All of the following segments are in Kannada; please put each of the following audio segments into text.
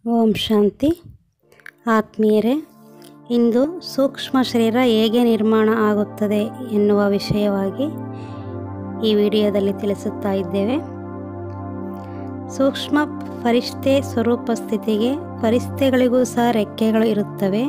ಓಂ ಶಾಂತಿ ಆತ್ಮೀಯರೇ ಇಂದು ಸೂಕ್ಷ್ಮ ಶರೀರ ಹೇಗೆ ನಿರ್ಮಾಣ ಆಗುತ್ತದೆ ಎನ್ನುವ ವಿಷಯವಾಗಿ ಈ ವಿಡಿಯೋದಲ್ಲಿ ತಿಳಿಸುತ್ತಾ ಇದ್ದೇವೆ ಸೂಕ್ಷ್ಮ ಫರಿಷ್ಠೆ ಸ್ವರೂಪ ಸ್ಥಿತಿಗೆ ಫರಿಷ್ಠೆಗಳಿಗೂ ಸಹ ರೆಕ್ಕೆಗಳು ಇರುತ್ತವೆ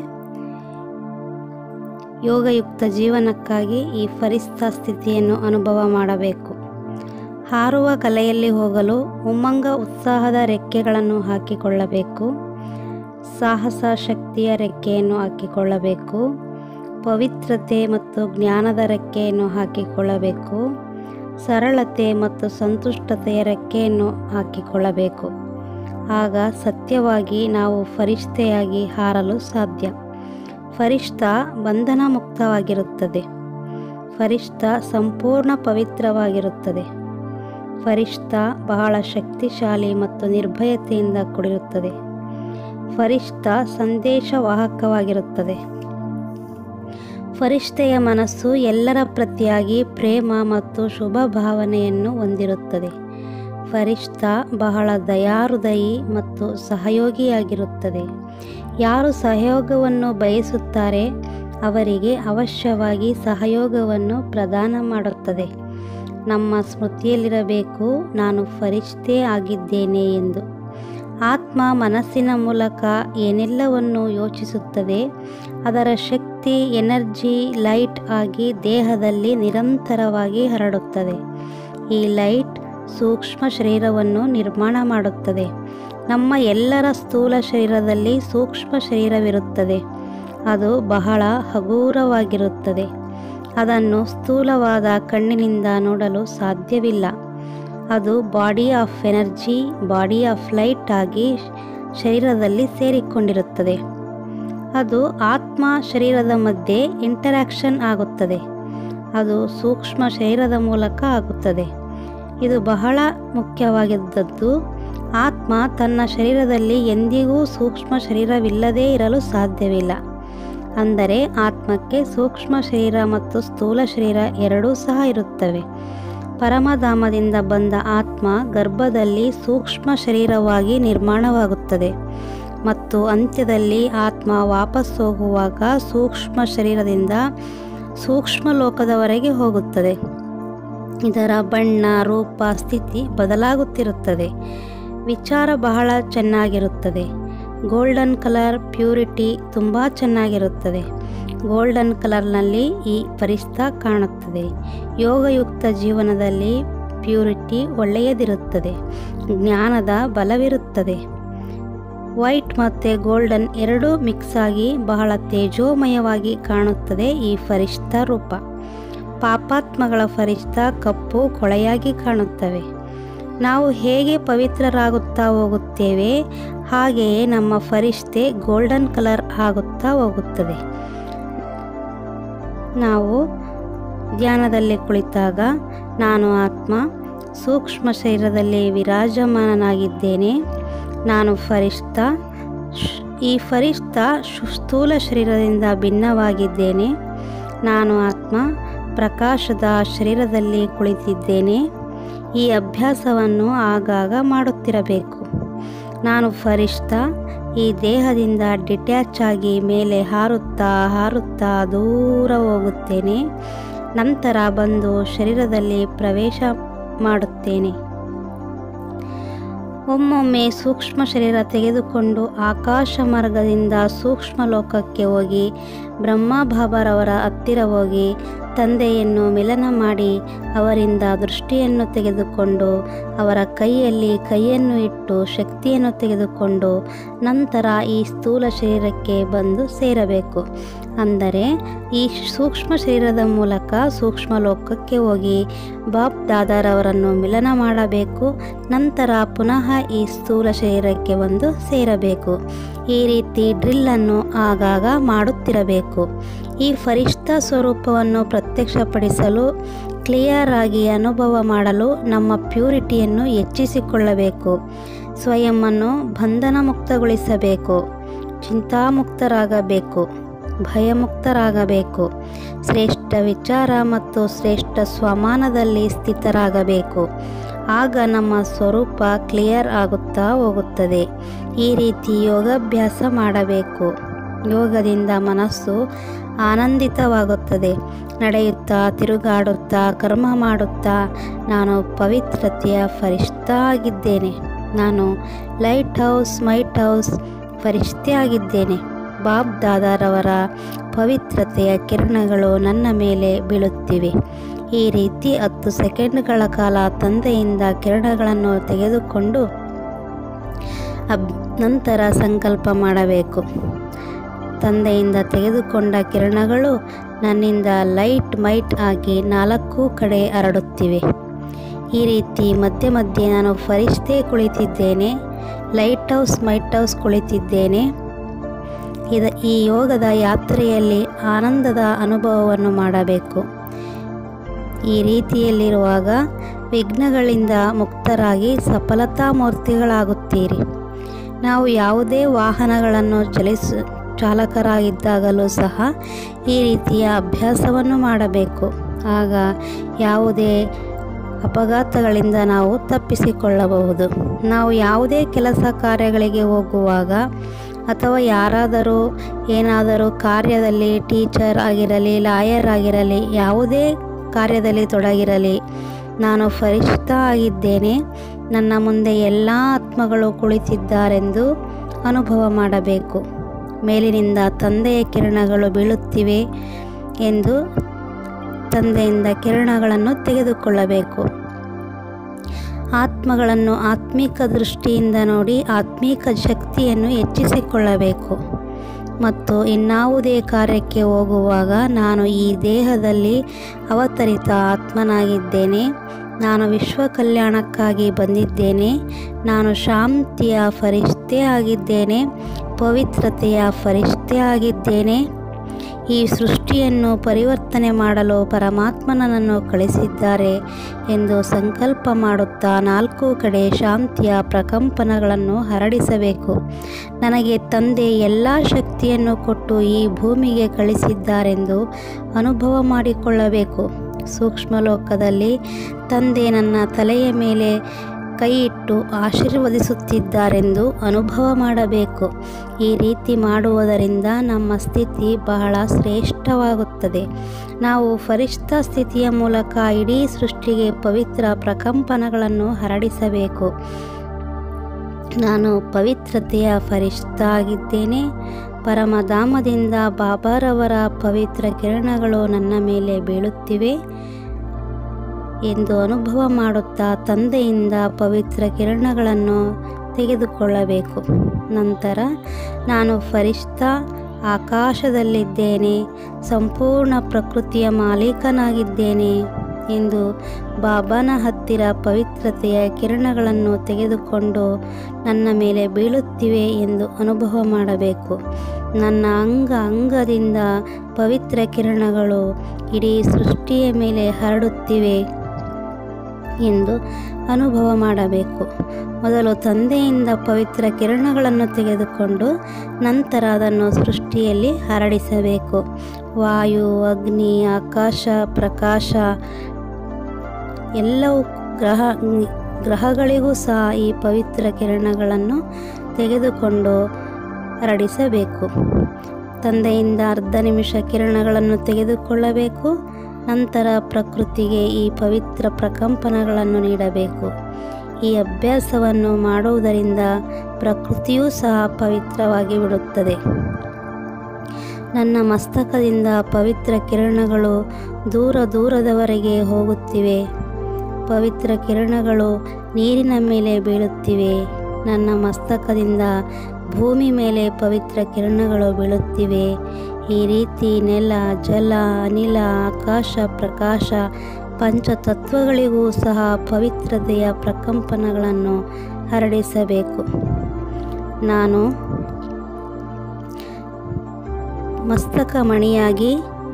ಯೋಗಯುಕ್ತ ಜೀವನಕ್ಕಾಗಿ ಈ ಫರಿಷ್ಠ ಸ್ಥಿತಿಯನ್ನು ಅನುಭವ ಮಾಡಬೇಕು ಹಾರುವ ಕಲೆಯಲ್ಲಿ ಹೋಗಲು ಉಮ್ಮಂಗ ಉತ್ಸಾಹದ ರೆಕ್ಕೆಗಳನ್ನು ಹಾಕಿಕೊಳ್ಳಬೇಕು ಸಾಹಸ ಶಕ್ತಿಯ ರೆಕ್ಕೆಯನ್ನು ಹಾಕಿಕೊಳ್ಳಬೇಕು ಪವಿತ್ರತೆ ಮತ್ತು ಜ್ಞಾನದ ರೆಕ್ಕೆಯನ್ನು ಹಾಕಿಕೊಳ್ಳಬೇಕು ಸರಳತೆ ಮತ್ತು ಸಂತುಷ್ಟತೆಯ ರೆಕ್ಕೆಯನ್ನು ಹಾಕಿಕೊಳ್ಳಬೇಕು ಆಗ ಸತ್ಯವಾಗಿ ನಾವು ಫರಿಷ್ಠೆಯಾಗಿ ಹಾರಲು ಸಾಧ್ಯ ಫರಿಷ್ಠ ಬಂಧನ ಮುಕ್ತವಾಗಿರುತ್ತದೆ ಫರಿಷ್ಠ ಸಂಪೂರ್ಣ ಪವಿತ್ರವಾಗಿರುತ್ತದೆ ಫರಿಷ್ಠ ಬಹಳ ಶಕ್ತಿಶಾಲಿ ಮತ್ತು ನಿರ್ಭಯತೆಯಿಂದ ಕೂಡಿರುತ್ತದೆ ಫರಿಷ್ಠ ಸಂದೇಶವಾಹಕವಾಗಿರುತ್ತದೆ ಫರಿಷ್ಠೆಯ ಮನಸ್ಸು ಎಲ್ಲರ ಪ್ರತಿಯಾಗಿ ಪ್ರೇಮ ಮತ್ತು ಶುಭ ಭಾವನೆಯನ್ನು ಹೊಂದಿರುತ್ತದೆ ಫರಿಷ್ಠ ಬಹಳ ದಯಾಹೃದಯಿ ಮತ್ತು ಸಹಯೋಗಿಯಾಗಿರುತ್ತದೆ ಯಾರು ಸಹಯೋಗವನ್ನು ಬಯಸುತ್ತಾರೆ ಅವರಿಗೆ ಅವಶ್ಯವಾಗಿ ಸಹಯೋಗವನ್ನು ಪ್ರದಾನ ಮಾಡುತ್ತದೆ ನಮ್ಮ ಸ್ಮೃತಿಯಲ್ಲಿರಬೇಕು ನಾನು ಫರಿಷ್ಠೆ ಆಗಿದ್ದೇನೆ ಎಂದು ಆತ್ಮ ಮನಸ್ಸಿನ ಮೂಲಕ ಏನೆಲ್ಲವನ್ನು ಯೋಚಿಸುತ್ತದೆ ಅದರ ಶಕ್ತಿ ಎನರ್ಜಿ ಲೈಟ್ ಆಗಿ ದೇಹದಲ್ಲಿ ನಿರಂತರವಾಗಿ ಹರಡುತ್ತದೆ ಈ ಲೈಟ್ ಸೂಕ್ಷ್ಮ ಶರೀರವನ್ನು ನಿರ್ಮಾಣ ಮಾಡುತ್ತದೆ ನಮ್ಮ ಎಲ್ಲರ ಸ್ಥೂಲ ಶರೀರದಲ್ಲಿ ಸೂಕ್ಷ್ಮ ಶರೀರವಿರುತ್ತದೆ ಅದು ಬಹಳ ಹಗೂರವಾಗಿರುತ್ತದೆ ಅದನ್ನು ಸ್ಥೂಲವಾದ ಕಣ್ಣಿನಿಂದ ನೋಡಲು ಸಾಧ್ಯವಿಲ್ಲ ಅದು body of energy body of light ಆಗಿ ಶರೀರದಲ್ಲಿ ಸೇರಿಕೊಂಡಿರುತ್ತದೆ ಅದು ಆತ್ಮ ಶರೀರದ ಮಧ್ಯೆ ಇಂಟರಾಕ್ಷನ್ ಆಗುತ್ತದೆ ಅದು ಸೂಕ್ಷ್ಮ ಶರೀರದ ಮೂಲಕ ಆಗುತ್ತದೆ ಇದು ಬಹಳ ಮುಖ್ಯವಾಗಿದ್ದದ್ದು ಆತ್ಮ ತನ್ನ ಶರೀರದಲ್ಲಿ ಎಂದಿಗೂ ಸೂಕ್ಷ್ಮ ಶರೀರವಿಲ್ಲದೇ ಇರಲು ಸಾಧ್ಯವಿಲ್ಲ ಅಂದರೆ ಆತ್ಮಕ್ಕೆ ಸೂಕ್ಷ್ಮ ಶರೀರ ಮತ್ತು ಸ್ಥೂಲ ಶರೀರ ಎರಡೂ ಸಹ ಇರುತ್ತವೆ ಪರಮಧಾಮದಿಂದ ಬಂದ ಆತ್ಮ ಗರ್ಭದಲ್ಲಿ ಸೂಕ್ಷ್ಮ ಶರೀರವಾಗಿ ನಿರ್ಮಾಣವಾಗುತ್ತದೆ ಮತ್ತು ಅಂತ್ಯದಲ್ಲಿ ಆತ್ಮ ವಾಪಸ್ ಹೋಗುವಾಗ ಸೂಕ್ಷ್ಮ ಶರೀರದಿಂದ ಸೂಕ್ಷ್ಮ ಲೋಕದವರೆಗೆ ಹೋಗುತ್ತದೆ ಇದರ ಬಣ್ಣ ರೂಪ ಸ್ಥಿತಿ ಬದಲಾಗುತ್ತಿರುತ್ತದೆ ವಿಚಾರ ಬಹಳ ಚೆನ್ನಾಗಿರುತ್ತದೆ ಗೋಲ್ಡನ್ ಕಲರ್ ಪ್ಯೂರಿಟಿ ತುಂಬ ಚೆನ್ನಾಗಿರುತ್ತದೆ ಗೋಲ್ಡನ್ ಕಲರ್ನಲ್ಲಿ ಈ ಪರಿಸ್ಥ ಕಾಣುತ್ತದೆ ಯೋಗಯುಕ್ತ ಜೀವನದಲ್ಲಿ ಪ್ಯೂರಿಟಿ ಒಳ್ಳೆಯದಿರುತ್ತದೆ ಜ್ಞಾನದ ಬಲವಿರುತ್ತದೆ ವೈಟ್ ಮತ್ತು ಗೋಲ್ಡನ್ ಎರಡೂ ಮಿಕ್ಸ್ ಆಗಿ ಬಹಳ ತೇಜೋಮಯವಾಗಿ ಕಾಣುತ್ತದೆ ಈ ಫರಿಷ್ಠ ರೂಪ ಪಾಪಾತ್ಮಗಳ ಫರಿಷ್ಠ ಕಪ್ಪು ಕೊಳೆಯಾಗಿ ಕಾಣುತ್ತವೆ ನಾವು ಹೇಗೆ ಪವಿತ್ರರಾಗುತ್ತಾ ಹೋಗುತ್ತೇವೆ ಹಾಗೆಯೇ ನಮ್ಮ ಫರಿಷ್ಠೆ ಗೋಲ್ಡನ್ ಕಲರ್ ಆಗುತ್ತಾ ಹೋಗುತ್ತದೆ ನಾವು ಧ್ಯಾನದಲ್ಲಿ ಕುಳಿತಾಗ ನಾನು ಆತ್ಮ ಸೂಕ್ಷ್ಮ ಶರೀರದಲ್ಲಿ ವಿರಾಜಮಾನನಾಗಿದ್ದೇನೆ ನಾನು ಫರಿಷ್ಠ ಈ ಫರಿಷ್ಠ ಸ್ಥೂಲ ಶರೀರದಿಂದ ಭಿನ್ನವಾಗಿದ್ದೇನೆ ನಾನು ಆತ್ಮ ಪ್ರಕಾಶದ ಶರೀರದಲ್ಲಿ ಕುಳಿತಿದ್ದೇನೆ ಈ ಅಭ್ಯಾಸವನ್ನು ಆಗಾಗ ಮಾಡುತ್ತಿರಬೇಕು ನಾನು ಫರಿಷ್ಠ ಈ ದೇಹದಿಂದ ಡಿಟ್ಯಾಚ್ ಆಗಿ ಮೇಲೆ ಹಾರುತ್ತಾ ಹಾರುತ್ತಾ ದೂರ ಹೋಗುತ್ತೇನೆ ನಂತರ ಬಂದು ಶರೀರದಲ್ಲಿ ಪ್ರವೇಶ ಮಾಡುತ್ತೇನೆ ಒಮ್ಮೊಮ್ಮೆ ಸೂಕ್ಷ್ಮ ಶರೀರ ತೆಗೆದುಕೊಂಡು ಆಕಾಶ ಮಾರ್ಗದಿಂದ ಸೂಕ್ಷ್ಮ ಲೋಕಕ್ಕೆ ಹೋಗಿ ಬ್ರಹ್ಮ ಬಾಬಾರವರ ಹತ್ತಿರ ಹೋಗಿ ತಂದೆಯನ್ನು ಮಿಲನ ಮಾಡಿ ಅವರಿಂದ ದೃಷ್ಟಿಯನ್ನು ತೆಗೆದುಕೊಂಡು ಅವರ ಕೈಯಲ್ಲಿ ಕೈಯನ್ನು ಇಟ್ಟು ಶಕ್ತಿಯನ್ನು ತೆಗೆದುಕೊಂಡು ನಂತರ ಈ ಸ್ಥೂಲ ಶರೀರಕ್ಕೆ ಬಂದು ಸೇರಬೇಕು ಅಂದರೆ ಈ ಸೂಕ್ಷ್ಮ ಶರೀರದ ಮೂಲಕ ಸೂಕ್ಷ್ಮ ಲೋಕಕ್ಕೆ ಹೋಗಿ ಬಾಬ್ ದಾದಾರವರನ್ನು ಮಿಲನ ಮಾಡಬೇಕು ನಂತರ ಪುನಃ ಈ ಸ್ಥೂಲ ಶರೀರಕ್ಕೆ ಬಂದು ಸೇರಬೇಕು ಈ ರೀತಿ ಡ್ರಿಲ್ಲನ್ನು ಆಗಾಗ ಮಾಡುತ್ತಿರಬೇಕು ಈ ಫರಿಷ್ಠ ಸ್ವರೂಪವನ್ನು ಪ್ರತ್ಯಕ್ಷಪಡಿಸಲು ಕ್ಲಿಯರ್ ಆಗಿ ಅನುಭವ ಮಾಡಲು ನಮ್ಮ ಪ್ಯೂರಿಟಿಯನ್ನು ಹೆಚ್ಚಿಸಿಕೊಳ್ಳಬೇಕು ಸ್ವಯಂವನ್ನು ಬಂಧನ ಮುಕ್ತಗೊಳಿಸಬೇಕು ಚಿಂತಾಮುಕ್ತರಾಗಬೇಕು ಭಯಮುಕ್ತರಾಗಬೇಕು ಶ್ರೇಷ್ಠ ವಿಚಾರ ಮತ್ತು ಶ್ರೇಷ್ಠ ಸ್ವಮಾನದಲ್ಲಿ ಸ್ಥಿತರಾಗಬೇಕು ಆಗ ನಮ್ಮ ಸ್ವರೂಪ ಕ್ಲಿಯರ್ ಆಗುತ್ತಾ ಹೋಗುತ್ತದೆ ಈ ರೀತಿ ಯೋಗಾಭ್ಯಾಸ ಮಾಡಬೇಕು ಯೋಗದಿಂದ ಮನಸ್ಸು ಆನಂದಿತವಾಗುತ್ತದೆ ನಡೆಯುತ್ತಾ ತಿರುಗಾಡುತ್ತಾ ಕರ್ಮ ಮಾಡುತ್ತಾ ನಾನು ಪವಿತ್ರತೆಯ ಫರಿಷ್ಠ ಆಗಿದ್ದೇನೆ ನಾನು ಲೈಟ್ ಹೌಸ್ ಮೈಟ್ ಹೌಸ್ ಫರಿಷ್ಠೆ ಆಗಿದ್ದೇನೆ ಬಾಬ್ ದಾದಾರವರ ಪವಿತ್ರತೆಯ ಕಿರಣಗಳು ನನ್ನ ಮೇಲೆ ಬೀಳುತ್ತಿವೆ ಈ ರೀತಿ ಹತ್ತು ಸೆಕೆಂಡ್ಗಳ ಕಾಲ ತಂದೆಯಿಂದ ಕಿರಣಗಳನ್ನು ತೆಗೆದುಕೊಂಡು ಅಬ್ ನಂತರ ಸಂಕಲ್ಪ ಮಾಡಬೇಕು ತಂದೆಯಿಂದ ತೆಗೆದುಕೊಂಡ ಕಿರಣಗಳು ನನ್ನಿಂದ ಲೈಟ್ ಮೈಟ್ ಆಗಿ ನಾಲ್ಕು ಕಡೆ ಹರಡುತ್ತಿವೆ ಈ ರೀತಿ ಮಧ್ಯೆ ಮಧ್ಯೆ ನಾನು ಫರಿಷ್ಠೆ ಕುಳಿತಿದ್ದೇನೆ ಲೈಟ್ ಹೌಸ್ ಮೈಟ್ ಹೌಸ್ ಕುಳಿತಿದ್ದೇನೆ ಇದ ಈ ಯೋಗದ ಯಾತ್ರೆಯಲ್ಲಿ ಆನಂದದ ಅನುಭವವನ್ನು ಮಾಡಬೇಕು ಈ ರೀತಿಯಲ್ಲಿರುವಾಗ ವಿಘ್ನಗಳಿಂದ ಮುಕ್ತರಾಗಿ ಸಫಲತಾ ಮೂರ್ತಿಗಳಾಗುತ್ತೀರಿ ನಾವು ಯಾವುದೇ ವಾಹನಗಳನ್ನು ಚಲಿಸ ಚಾಲಕರಾಗಿದ್ದಾಗಲೂ ಸಹ ಈ ರೀತಿಯ ಅಭ್ಯಾಸವನ್ನು ಮಾಡಬೇಕು ಆಗ ಯಾವುದೇ ಅಪಘಾತಗಳಿಂದ ನಾವು ತಪ್ಪಿಸಿಕೊಳ್ಳಬಹುದು ನಾವು ಯಾವುದೇ ಕೆಲಸ ಕಾರ್ಯಗಳಿಗೆ ಹೋಗುವಾಗ ಅಥವಾ ಯಾರಾದರೂ ಏನಾದರೂ ಕಾರ್ಯದಲ್ಲಿ ಟೀಚರ್ ಆಗಿರಲಿ ಲಾಯರ್ ಆಗಿರಲಿ ಯಾವುದೇ ಕಾರ್ಯದಲ್ಲಿ ತೊಡಗಿರಲಿ ನಾನು ಫರಿಷ್ಠ ಆಗಿದ್ದೇನೆ ನನ್ನ ಮುಂದೆ ಎಲ್ಲ ಆತ್ಮಗಳು ಕುಳಿತಿದ್ದಾರೆಂದು ಅನುಭವ ಮಾಡಬೇಕು ಮೇಲಿನಿಂದ ತಂದೆಯ ಕಿರಣಗಳು ಬೀಳುತ್ತಿವೆ ಎಂದು ತಂದೆಯಿಂದ ಕಿರಣಗಳನ್ನು ತೆಗೆದುಕೊಳ್ಳಬೇಕು ಆತ್ಮಗಳನ್ನು ಆತ್ಮಿಕ ದೃಷ್ಟಿಯಿಂದ ನೋಡಿ ಆತ್ಮಿಕ ಶಕ್ತಿಯನ್ನು ಹೆಚ್ಚಿಸಿಕೊಳ್ಳಬೇಕು ಮತ್ತು ಇನ್ನಾವುದೇ ಕಾರ್ಯಕ್ಕೆ ಹೋಗುವಾಗ ನಾನು ಈ ದೇಹದಲ್ಲಿ ಅವತರಿತ ಆತ್ಮನಾಗಿದ್ದೇನೆ ನಾನು ವಿಶ್ವ ಕಲ್ಯಾಣಕ್ಕಾಗಿ ಬಂದಿದ್ದೇನೆ ನಾನು ಶಾಂತಿಯ ಫರಿಷ್ಠೆ ಆಗಿದ್ದೇನೆ ಪವಿತ್ರತೆಯ ಫರಿಷ್ಠೆ ಆಗಿದ್ದೇನೆ ಈ ಸೃಷ್ಟಿಯನ್ನು ಪರಿವರ್ತನೆ ಮಾಡಲು ಪರಮಾತ್ಮನನ್ನು ಕಳಿಸಿದ್ದಾರೆ ಎಂದು ಸಂಕಲ್ಪ ಮಾಡುತ್ತಾ ನಾಲ್ಕು ಕಡೆ ಶಾಂತಿಯ ಪ್ರಕಂಪನಗಳನ್ನು ಹರಡಿಸಬೇಕು ನನಗೆ ತಂದೆ ಎಲ್ಲ ಶಕ್ತಿಯನ್ನು ಕೊಟ್ಟು ಈ ಭೂಮಿಗೆ ಕಳಿಸಿದ್ದಾರೆಂದು ಅನುಭವ ಮಾಡಿಕೊಳ್ಳಬೇಕು ಸೂಕ್ಷ್ಮ ಲೋಕದಲ್ಲಿ ತಂದೆ ನನ್ನ ತಲೆಯ ಮೇಲೆ ಕೈ ಇಟ್ಟು ಆಶೀರ್ವದಿಸುತ್ತಿದ್ದಾರೆಂದು ಅನುಭವ ಮಾಡಬೇಕು ಈ ರೀತಿ ಮಾಡುವುದರಿಂದ ನಮ್ಮ ಸ್ಥಿತಿ ಬಹಳ ಶ್ರೇಷ್ಠವಾಗುತ್ತದೆ ನಾವು ಫರಿಷ್ಠ ಸ್ಥಿತಿಯ ಮೂಲಕ ಇಡೀ ಸೃಷ್ಟಿಗೆ ಪವಿತ್ರ ಪ್ರಕಂಪನಗಳನ್ನು ಹರಡಿಸಬೇಕು ನಾನು ಪವಿತ್ರತೆಯ ಫರಿಷ್ಠ ಆಗಿದ್ದೇನೆ ಪರಮಧಾಮದಿಂದ ಬಾಬಾರವರ ಪವಿತ್ರ ಕಿರಣಗಳು ನನ್ನ ಮೇಲೆ ಬೀಳುತ್ತಿವೆ ಎಂದು ಅನುಭವ ಮಾಡುತ್ತಾ ತಂದೆಯಿಂದ ಪವಿತ್ರ ಕಿರಣಗಳನ್ನು ತೆಗೆದುಕೊಳ್ಳಬೇಕು ನಂತರ ನಾನು ಫರಿಷ್ಠ ಆಕಾಶದಲ್ಲಿದ್ದೇನೆ ಸಂಪೂರ್ಣ ಪ್ರಕೃತಿಯ ಮಾಲೀಕನಾಗಿದ್ದೇನೆ ಎಂದು ಬಾಬಾನ ಹತ್ತಿರ ಪವಿತ್ರತೆಯ ಕಿರಣಗಳನ್ನು ತೆಗೆದುಕೊಂಡು ನನ್ನ ಮೇಲೆ ಬೀಳುತ್ತಿವೆ ಎಂದು ಅನುಭವ ಮಾಡಬೇಕು ನನ್ನ ಅಂಗ ಅಂಗದಿಂದ ಪವಿತ್ರ ಕಿರಣಗಳು ಇಡೀ ಸೃಷ್ಟಿಯ ಮೇಲೆ ಹರಡುತ್ತಿವೆ ಎಂದು ಅನುಭವ ಮಾಡಬೇಕು ಮೊದಲು ತಂದೆಯಿಂದ ಪವಿತ್ರ ಕಿರಣಗಳನ್ನು ತೆಗೆದುಕೊಂಡು ನಂತರ ಅದನ್ನು ಸೃಷ್ಟಿಯಲ್ಲಿ ಹರಡಿಸಬೇಕು ವಾಯು ಅಗ್ನಿ ಆಕಾಶ ಪ್ರಕಾಶ ಎಲ್ಲವೂ ಗ್ರಹ ಗ್ರಹಗಳಿಗೂ ಸಹ ಈ ಪವಿತ್ರ ಕಿರಣಗಳನ್ನು ತೆಗೆದುಕೊಂಡು ಹರಡಿಸಬೇಕು ತಂದೆಯಿಂದ ಅರ್ಧ ನಿಮಿಷ ಕಿರಣಗಳನ್ನು ತೆಗೆದುಕೊಳ್ಳಬೇಕು ನಂತರ ಪ್ರಕೃತಿಗೆ ಈ ಪವಿತ್ರ ಪ್ರಕಂಪನಗಳನ್ನು ನೀಡಬೇಕು ಈ ಅಭ್ಯಾಸವನ್ನು ಮಾಡುವುದರಿಂದ ಪ್ರಕೃತಿಯೂ ಸಹ ಪವಿತ್ರವಾಗಿ ಬಿಡುತ್ತದೆ ನನ್ನ ಮಸ್ತಕದಿಂದ ಪವಿತ್ರ ಕಿರಣಗಳು ದೂರ ದೂರದವರೆಗೆ ಹೋಗುತ್ತಿವೆ ಪವಿತ್ರ ಕಿರಣಗಳು ನೀರಿನ ಮೇಲೆ ಬೀಳುತ್ತಿವೆ ನನ್ನ ಮಸ್ತಕದಿಂದ ಭೂಮಿ ಮೇಲೆ ಪವಿತ್ರ ಕಿರಣಗಳು ಬೀಳುತ್ತಿವೆ ಈ ರೀತಿ ನೆಲ ಜಲ ಅನಿಲ ಆಕಾಶ ಪ್ರಕಾಶ ಪಂಚತತ್ವಗಳಿಗೂ ಸಹ ಪವಿತ್ರತೆಯ ಪ್ರಕಂಪನಗಳನ್ನು ಹರಡಿಸಬೇಕು ನಾನು ಮಸ್ತಕ ಮಣಿಯಾಗಿ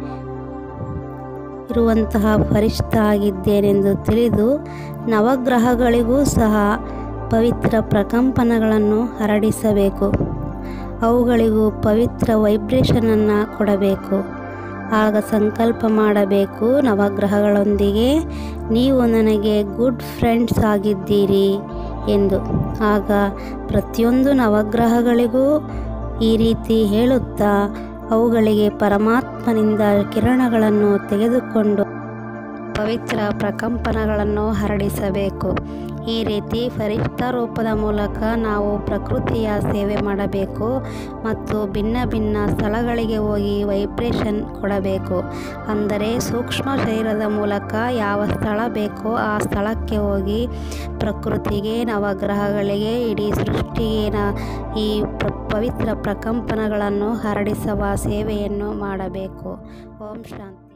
ಇರುವಂತಹ ಫರಿಷ್ಠ ಆಗಿದ್ದೇನೆಂದು ತಿಳಿದು ನವಗ್ರಹಗಳಿಗೂ ಸಹ ಪವಿತ್ರ ಪ್ರಕಂಪನಗಳನ್ನು ಹರಡಿಸಬೇಕು ಅವುಗಳಿಗೂ ಪವಿತ್ರ ವೈಬ್ರೇಷನನ್ನು ಕೊಡಬೇಕು ಆಗ ಸಂಕಲ್ಪ ಮಾಡಬೇಕು ನವಗ್ರಹಗಳೊಂದಿಗೆ ನೀವು ನನಗೆ ಗುಡ್ ಫ್ರೆಂಡ್ಸ್ ಆಗಿದ್ದೀರಿ ಎಂದು ಆಗ ಪ್ರತಿಯೊಂದು ನವಗ್ರಹಗಳಿಗೂ ಈ ರೀತಿ ಹೇಳುತ್ತಾ ಅವುಗಳಿಗೆ ಪರಮಾತ್ಮನಿಂದ ಕಿರಣಗಳನ್ನು ತೆಗೆದುಕೊಂಡು ಪವಿತ್ರ ಪ್ರಕಂಪನಗಳನ್ನು ಹರಡಿಸಬೇಕು ಈ ರೀತಿ ಫರಿಷ್ಠ ರೂಪದ ಮೂಲಕ ನಾವು ಪ್ರಕೃತಿಯ ಸೇವೆ ಮಾಡಬೇಕು ಮತ್ತು ಭಿನ್ನ ಭಿನ್ನ ಸ್ಥಳಗಳಿಗೆ ಹೋಗಿ ವೈಬ್ರೇಷನ್ ಕೊಡಬೇಕು ಅಂದರೆ ಸೂಕ್ಷ್ಮ ಶರೀರದ ಮೂಲಕ ಯಾವ ಸ್ಥಳ ಬೇಕೋ ಆ ಸ್ಥಳಕ್ಕೆ ಹೋಗಿ ಪ್ರಕೃತಿಗೆ ನವಗ್ರಹಗಳಿಗೆ ಇಡೀ ಸೃಷ್ಟಿಗೆ ನ- ಈ ಪ್ರ ಪವಿತ್ರ ಪ್ರಕಂಪನಗಳನ್ನು ಹರಡಿಸುವ ಸೇವೆಯನ್ನು ಮಾಡಬೇಕು ಓಂ ಶಾಂತಿ